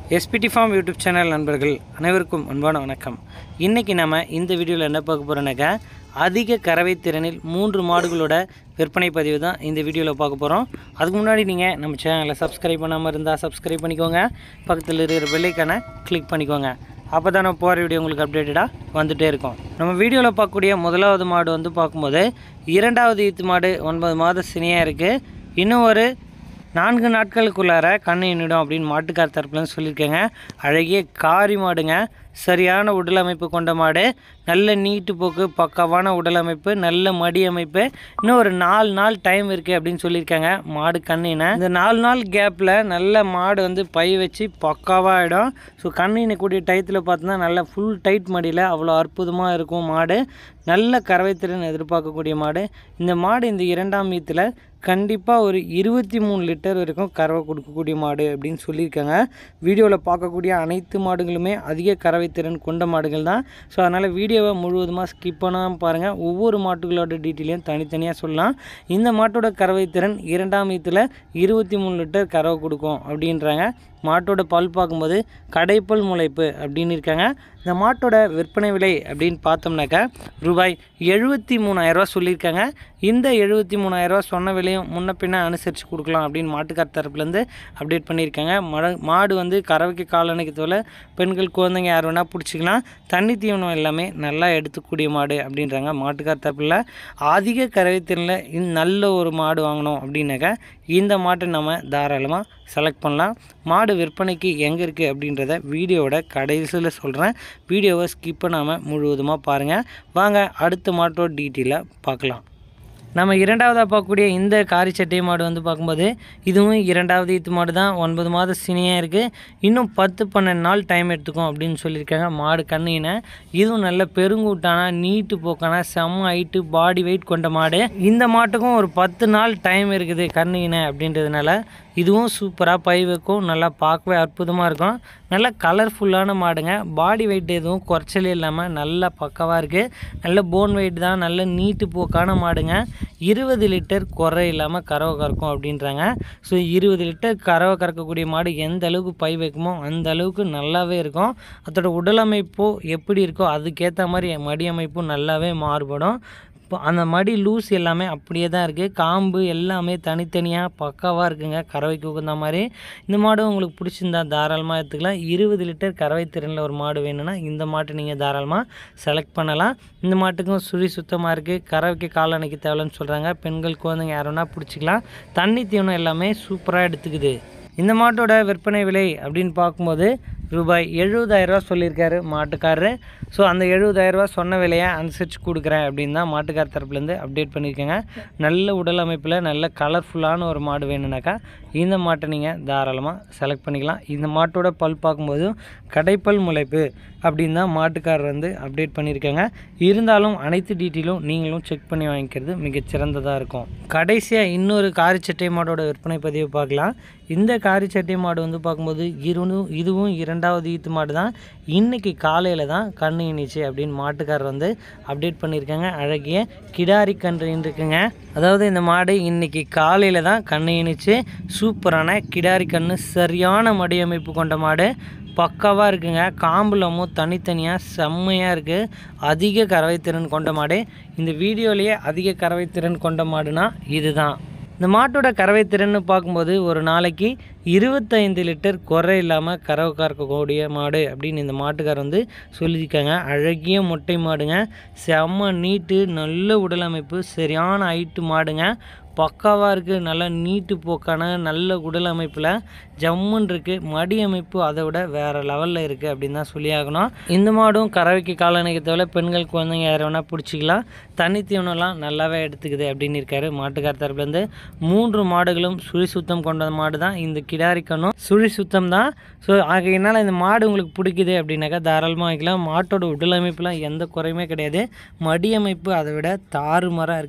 SPD farm YouTube channel நண்பர்கள் அனைவருக்கும் அன்பான வணக்கம் இன்றைக்கி நம்ம இந்த வீடியோவில் என்ன பார்க்க போகிறோன்னாக்கா அதிக கறவை திறனில் மூன்று மாடுகளோட விற்பனை பதிவு தான் இந்த வீடியோவில் பார்க்க போகிறோம் அதுக்கு முன்னாடி நீங்கள் நம்ம சேனலை சப்ஸ்கிரைப் பண்ணாமல் இருந்தால் சப்ஸ்கிரைப் பண்ணிக்கோங்க பக்கத்தில் இருக்கிற பெல்லைக்கான கிளிக் பண்ணிக்கோங்க அப்போ தான் நம்ம போகிற வீடியோ உங்களுக்கு அப்டேட்டடாக வந்துகிட்டே இருக்கும் நம்ம வீடியோவில் பார்க்கக்கூடிய முதலாவது மாடு வந்து பார்க்கும்போது இரண்டாவது ஈத்து மாடு ஒன்பது மாத சினியாக இருக்குது இன்னும் ஒரு நான்கு நாட்களுக்குள்ளார கண்ணு எண்ணிடும் அப்படின்னு மாட்டுக்கார் தரப்புலன்னு சொல்லியிருக்கேங்க அழகிய காரி மாடுங்க சரியான உடல் அமைப்பு கொண்ட மாடு நல்ல நீட்டு போக்கு பக்காவான உடல் அமைப்பு நல்ல மடி அமைப்பு இன்னும் ஒரு நாலு நாள் டைம் இருக்குது அப்படின்னு சொல்லியிருக்காங்க மாடு கண்ணினை இந்த நாலு நாள் கேப்பில் நல்ல மாடு வந்து பை வச்சு பக்காவாகிடும் ஸோ கண்ணினை கூடிய டயத்தில் பார்த்தோன்னா நல்ல ஃபுல் டைட் மடியில் அவ்வளோ அற்புதமாக இருக்கும் மாடு நல்ல கறவைத்திறன் எதிர்பார்க்கக்கூடிய மாடு இந்த மாடு இந்த இரண்டாம் ஈத்தில் கண்டிப்பாக ஒரு இருபத்தி மூணு லிட்டர் வரைக்கும் கறவை கொடுக்கக்கூடிய மாடு அப்படின்னு சொல்லியிருக்காங்க வீடியோவில் பார்க்கக்கூடிய அனைத்து மாடுகளுமே அதிக கறவைத்திறன் கொண்ட மாடுகள் தான் ஸோ அதனால் வீடியோவை முழுவதுமாக ஸ்கிப் பண்ணாமல் பாருங்கள் ஒவ்வொரு மாட்டுகளோட டீட்டெயிலையும் தனித்தனியாக சொல்லலாம் இந்த மாட்டோட கறவைத்திறன் இரண்டாம் ஈத்தில் இருபத்தி மூணு லிட்டர் கறவை கொடுக்கும் அப்படின்றாங்க மாட்டோட பல் பார்க்கும்போது கடைப்பல் முளைப்பு அப்படின்னு இருக்காங்க இந்த மாட்டோட விற்பனை விலை அப்படின்னு பார்த்தோம்னாக்கா ரூபாய் எழுபத்தி மூணாயிரரூவா சொல்லியிருக்காங்க இந்த எழுபத்தி மூணாயிரரூவா சொன்ன விலையும் முன்ன பின்ன அனுசரித்து கொடுக்கலாம் அப்படின்னு மாட்டுக்கார் தரப்புலேருந்து அப்டேட் பண்ணியிருக்காங்க மட மாடு வந்து கறவைக்கு காலணைக்கு தோல பெண்கள் குழந்தைங்க யார் வேணால் பிடிச்சிக்கலாம் தண்ணி தீவனம் எல்லாமே நல்லா எடுத்துக்கூடிய மாடு அப்படின்றாங்க மாட்டுக்கார் தரப்பில் அதிக கறவைத்திறனில் இந்த நல்ல ஒரு மாடு வாங்கணும் அப்படின்னாக்கா இந்த மாட்டை நம்ம தாராளமாக செலக்ட் பண்ணலாம் மாடு விற்பனைக்கு எங்கே இருக்குது அப்படின்றத வீடியோவோட கடைசியில் சொல்கிறேன் வீடியோவை ஸ்கிப் பண்ணாமல் முழுவதுமாக பாருங்கள் வாங்க அடுத்த மாட்டோட டீட்டெயிலாக பார்க்கலாம் நம்ம இரண்டாவதாக பார்க்கக்கூடிய இந்த காரி சட்டை மாடு வந்து பார்க்கும்போது இதுவும் இரண்டாவது ஈத்து மாடு தான் ஒன்பது மாதம் சினியாக இருக்குது இன்னும் பத்து பன்னெண்டு நாள் டைம் எடுத்துக்கும் அப்படின்னு சொல்லியிருக்காங்க மாடு கண்ணினை இதுவும் நல்ல பெருங்கூட்டான நீட்டு போக்கான செம்ம ஹைட்டு பாடி வெயிட் கொண்ட மாடு இந்த மாட்டுக்கும் ஒரு பத்து நாள் டைம் இருக்குது கண்ணினை அப்படின்றதுனால இதுவும் சூப்பராக பை வைக்கும் நல்லா பார்க்கவே அற்புதமாக இருக்கும் நல்ல கலர்ஃபுல்லான மாடுங்க பாடி வெயிட் எதுவும் குறைச்சலே இல்லாமல் நல்ல பக்கவாக இருக்குது நல்ல போன் வெயிட் தான் நல்ல நீட்டு போக்கான மாடுங்க இருபது லிட்டர் குறை இல்லாமல் கறவை கறக்கும் அப்படின்றாங்க ஸோ இருபது லிட்டர் கறவை கறக்கக்கூடிய மாடு எந்த அளவுக்கு பை வைக்குமோ அந்த அளவுக்கு நல்லாவே இருக்கும் அதோட உடல் அமைப்போ எப்படி இருக்கோ அதுக்கேற்ற மாதிரி மடி அமைப்பும் நல்லாவே மாறுபடும் இப்போ அந்த மடி லூஸ் எல்லாமே அப்படியே தான் இருக்குது காம்பு எல்லாமே தனித்தனியாக பக்காவாக இருக்குங்க கறவைக்கு உகந்த மாதிரி இந்த மாடு உங்களுக்கு பிடிச்சிருந்தா தாராளமாக எடுத்துக்கலாம் இருபது லிட்டர் கறவை திறனில் ஒரு மாடு வேணும்னா இந்த மாட்டை நீங்கள் தாராளமாக செலக்ட் பண்ணலாம் இந்த மாட்டுக்கும் சுழி சுத்தமாக இருக்குது கறவைக்கு காலணைக்கு தேவைன்னு சொல்கிறாங்க பெண்கள் குழந்தைங்க யாருன்னா பிடிச்சிக்கலாம் தண்ணி தீவனம் எல்லாமே சூப்பராக எடுத்துக்குது இந்த மாட்டோட விற்பனை விலை அப்படின்னு பார்க்கும்போது ரூபாய் எழுபதாயிரரூவா சொல்லியிருக்காரு மாட்டுக்காரரு ஸோ அந்த எழுபதாயிரரூவா சொன்ன விலையை அனுசரித்து கொடுக்குறேன் அப்படின்னு தான் மாட்டுக்கார் தரப்புலேருந்து அப்டேட் பண்ணியிருக்கேங்க நல்ல உடல் அமைப்பில் நல்ல கலர்ஃபுல்லான ஒரு மாடு வேணும்னாக்கா இந்த மாட்டை நீங்கள் தாராளமாக செலக்ட் பண்ணிக்கலாம் இந்த மாட்டோட பல் பார்க்கும்போது கடைப்பல் முளைப்பு அப்படின்னு தான் மாட்டுக்காரர் வந்து அப்டேட் பண்ணியிருக்காங்க இருந்தாலும் அனைத்து டீட்டெயிலும் நீங்களும் செக் பண்ணி வாங்கிக்கிறது மிகச்சிறந்ததாக இருக்கும் கடைசியாக இன்னொரு காரிச்சட்டை மாடோட விற்பனை பதிவு பார்க்கலாம் இந்த காரிச்சட்டை மாடு வந்து பார்க்கும்போது இருவும் இதுவும் இரண்டாவது ஈத்து மாடு தான் இன்றைக்கி காலையில் தான் கண்ணு இனிச்சு அப்படின்னு மாட்டுக்காரர் வந்து அப்டேட் பண்ணியிருக்காங்க அழகிய கிடாரி கன்று இருக்குங்க அதாவது இந்த மாடு இன்றைக்கி காலையில் தான் கண்ணு இனிச்சு சூப்பரான கிடாரி கன்று சரியான மடி அமைப்பு கொண்ட மாடு பக்காவாக இருக்குங்க காம்புலமும் தனித்தனியாக செம்மையாக இருக்குது அதிக கறவைத்திறன் கொண்ட மாடு இந்த வீடியோலேயே அதிக கறவைத்திறன் கொண்ட மாடுனா இதுதான் இந்த மாட்டோட கறவைத்திறன்னு பார்க்கும்போது ஒரு நாளைக்கு இருபத்தைந்து லிட்டர் குறை இல்லாமல் கறவை கறக்கக்கூடிய மாடு அப்படின்னு இந்த மாட்டுக்கார் வந்து சொல்லியிருக்காங்க அழகிய மொட்டை மாடுங்க செம்ம நீட்டு நல்ல உடல் அமைப்பு சரியான ஹைட்டு மாடுங்க பக்காவாக இருக்குது நல்ல நீட்டு போக்கான நல்ல உடல் அமைப்பில் ஜம்முன்னு இருக்குது மடி அமைப்பு அதை விட வேறு லெவலில் இருக்குது அப்படின்னு தான் சொல்லி ஆகணும் இந்த மாடும் கறவைக்கு காலணிக்கு தவிர பெண்கள் குழந்தைங்க யாரை வேணால் பிடிச்சிக்கலாம் தண்ணி தீவனம்லாம் நல்லாவே எடுத்துக்குது அப்படின்னு இருக்காரு மாட்டுக்கார் தரப்புலேருந்து மூன்று மாடுகளும் சுழி சுத்தம் கொண்ட மாடு தான் இந்த கிடாரிக்கணும் சுழி சுத்தம் தான் ஸோ ஆகையினால் இந்த மாடு உங்களுக்கு பிடிக்குது அப்படின்னாக்கா தாராளமாக வாங்கிக்கலாம் மாட்டோட உடல் அமைப்புலாம் எந்த குறையுமே கிடையாது மடி அமைப்பு அதை விட தாறுமாறாக இருக்குது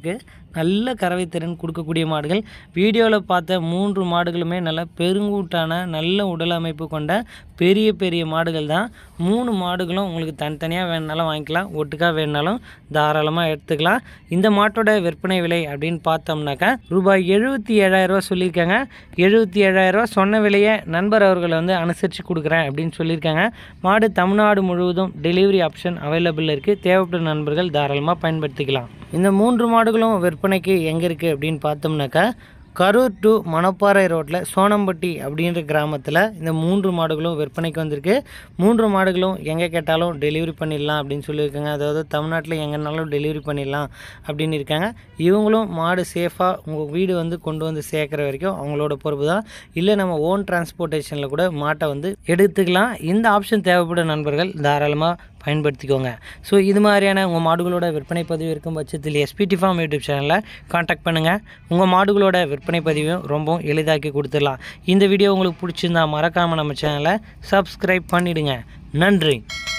நல்ல கறவை திறன் கொடுக்கக்கூடிய மாடுகள் வீடியோவில் பார்த்த மூன்று மாடுகளுமே நல்ல பெருங்கூட்டான நல்ல உடல் அமைப்பு கொண்ட பெரிய பெரிய மாடுகள் தான் மூணு மாடுகளும் உங்களுக்கு தனித்தனியாக வேணுனாலும் வாங்கிக்கலாம் ஒட்டுக்காக வேணுனாலும் தாராளமாக எடுத்துக்கலாம் இந்த மாட்டோட விற்பனை விலை அப்படின்னு பார்த்தோம்னாக்கா ரூபாய் எழுபத்தி ஏழாயிரரூவா சொல்லியிருக்காங்க எழுபத்தி ஏழாயிரரூவா சொன்ன விலையை நண்பர் அவர்களை வந்து அனுசரித்து கொடுக்குறேன் அப்படின்னு சொல்லியிருக்காங்க மாடு தமிழ்நாடு முழுவதும் டெலிவரி ஆப்ஷன் அவைலபிள் இருக்குது தேவைப்படும் நண்பர்கள் தாராளமாக பயன்படுத்திக்கலாம் இந்த மூன்று மாடுகளும் விற்பனைக்கு எங்கே இருக்குது அப்படின்னு பார்த்தோம்னாக்கா கரூர் டு மணப்பாறை ரோட்டில் சோனம்பட்டி அப்படின்ற கிராமத்தில் இந்த மூன்று மாடுகளும் விற்பனைக்கு வந்திருக்கு மூன்று மாடுகளும் எங்கே கேட்டாலும் டெலிவரி பண்ணிடலாம் அப்படின்னு சொல்லியிருக்காங்க அதாவது தமிழ்நாட்டில் எங்கேனாலும் டெலிவரி பண்ணிடலாம் அப்படின்னு இருக்காங்க இவங்களும் மாடு சேஃபாக உங்கள் வீடு வந்து கொண்டு வந்து சேர்க்குற வரைக்கும் அவங்களோட பொறுப்பு தான் இல்லை நம்ம ஓன் டிரான்ஸ்போர்ட்டேஷனில் கூட மாட்டை வந்து எடுத்துக்கலாம் இந்த ஆப்ஷன் தேவைப்படும் நண்பர்கள் தாராளமாக பயன்படுத்திக்கோங்க ஸோ இது மாதிரியான உங்கள் மாடுகளோட விற்பனை பதிவு இருக்கும் பட்சத்தில் எஸ்பிடி ஃபார்ம் யூடியூப் சேனலில் காண்டாக்ட் பண்ணுங்கள் உங்கள் மாடுகளோட விற்பனை பதிவையும் ரொம்பவும் எளிதாக்கி கொடுத்துடலாம் இந்த வீடியோ உங்களுக்கு பிடிச்சிருந்தா மறக்காமல் நம்ம சேனலை சப்ஸ்கிரைப் பண்ணிவிடுங்க நன்றி